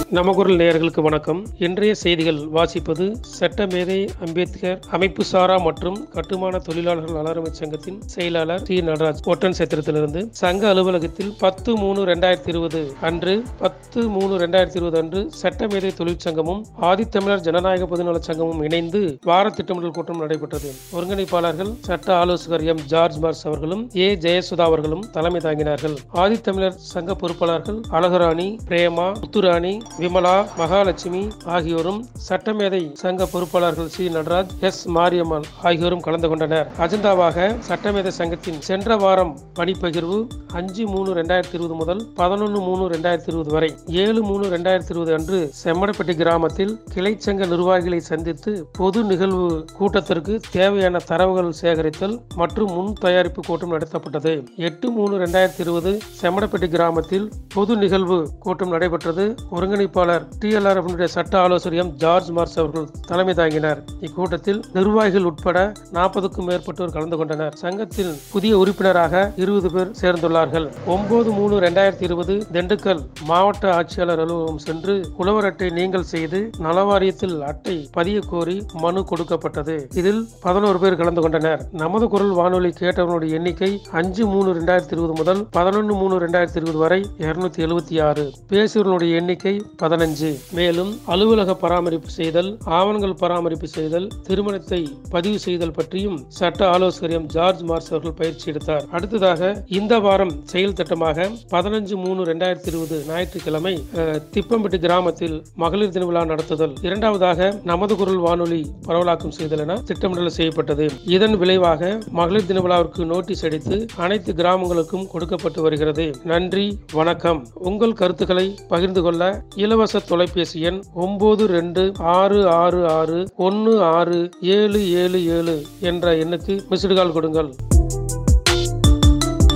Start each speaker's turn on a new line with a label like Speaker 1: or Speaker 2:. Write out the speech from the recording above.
Speaker 1: நமகுரல் நேயர்களுக்கு வணக்கம் இன்றைய செய்திகள் வாசிப்பது சட்டமேதை அம்பேத்கர் அமைப்பு சாரா மற்றும் கட்டுமான தொழிலாளர்கள் நலரமை சங்கத்தின் செயலாளர் டி நடராஜ் ஒட்டன் சேத்திரத்திலிருந்து சங்க அலுவலகத்தில் பத்து மூணு ரெண்டாயிரத்தி இருபது அன்று பத்து மூணு ரெண்டாயிரத்தி இருபது அன்று சட்டமேதை தொழிற்சங்கமும் ஆதித்தமிழர் ஜனநாயக பொதுநல சங்கமும் இணைந்து வார திட்டமிடல் கூட்டம் நடைபெற்றது ஒருங்கிணைப்பாளர்கள் சட்ட ஆலோசகர் எம் ஜார்ஜ் மார்ஸ் அவர்களும் ஏ ஜெயசுதா அவர்களும் தலைமை தாங்கினார்கள் ஆதித்தமிழர் சங்க பொறுப்பாளர்கள் அழகுராணி பிரேமா முத்துராணி விமலா மகாலட்சுமி ஆகியோரும் சட்டமேதை சங்க பொறுப்பாளர்கள் சி நடராஜ் எஸ் மாரியம்மாள் ஆகியோரும் கலந்து கொண்டனர் அஜெண்டாவாக சட்டமேதை சங்கத்தின் சென்ற வாரம் பணிப்பகிர்வு அஞ்சு மூணு ரெண்டாயிரத்தி இருபது முதல் பதினொன்று மூணு ரெண்டாயிரத்தி இருபது வரை ஏழு மூணு ரெண்டாயிரத்தி இருபது அன்று செம்மடப்பட்டி கிராமத்தில் கிளைச்சங்க நிர்வாகிகளை சந்தித்து பொது நிகழ்வு கூட்டத்திற்கு தேவையான தரவுகள் சேகரித்தல் மற்றும் முன் தயாரிப்பு கூட்டம் நடத்தப்பட்டது எட்டு மூணு ரெண்டாயிரத்தி இருபது செம்மடப்பட்டி கிராமத்தில் பொது நிகழ்வு கூட்டம் நடைபெற்றது ஒருங்கிணைப்பாளர் டிஎல்ஆர் சட்ட ஆலோசகர் எம் ஜார்ஜ் மார்ஸ் அவர்கள் தலைமை தாங்கினார் இக்கூட்டத்தில் நிர்வாகிகள் உட்பட நாற்பதுக்கும் மேற்பட்டோர் கலந்து கொண்டனர் சங்கத்தில் புதிய உறுப்பினராக இருபது பேர் சேர்ந்துள்ளார்கள் ஒன்பது மூணு ரெண்டாயிரத்தி இருபது திண்டுக்கல் மாவட்ட ஆட்சியாளர் அலுவலகம் சென்று உழவர் அட்டை நீங்கள் செய்து நலவாரியத்தில் அட்டை பதிய கோரி மனு கொடுக்கப்பட்டது இதில் பதினோரு பேர் கலந்து கொண்டனர் நமது குரல் வானொலி கேட்டவர்களுடைய எண்ணிக்கை அஞ்சு மூணு ரெண்டாயிரத்தி இருபது முதல் பதினொன்று மூணு ரெண்டாயிரத்தி இருபது வரை இருநூத்தி எழுபத்தி ஆறு பேசுவர்களுடைய எண்ணிக்கை பதினஞ்சு மேலும் அலுவலக பராமரிப்பு செய்தல் ஆவணங்கள் பராமரிப்பு செய்தல் திருமணத்தை பதிவு செய்தல் பற்றியும் சட்ட ஆலோசகர் எம் ஜார்ஜ் மார்ஸ் அவர்கள் பயிற்சி எடுத்தார் அடுத்ததாக இந்த வாரம் செயல் திட்டமாக பதினஞ்சு மூணு ரெண்டாயிரத்தி இருபது ஞாயிற்றுக்கிழமை அஹ், திப்பம்பட்டி கிராமத்தில் மகளிர் தின விழா நடத்துதல் இரண்டாவதாக நமது குரல் வானொலி பரவலாக்கம் செய்தல் என திட்டமிடல் செய்யப்பட்டது இதன் விளைவாக மகளிர் தின விழாவிற்கு நோட்டீஸ் அடித்து அனைத்து கிராமங்களுக்கும் கொடுக்கப்பட்டு வருகிறது நன்றி வணக்கம் உங்கள் கருத்துக்களை பகிர்ந்து கொள்ள இலவச தொலைபேசி எண் ஒன்பது ரெண்டு ஆறு ஆறு ஆறு ஒன்று ஆறு ஏழு ஏழு ஏழு என்ற எண்ணுக்கு மிஸ்டு கால் கொடுங்கள்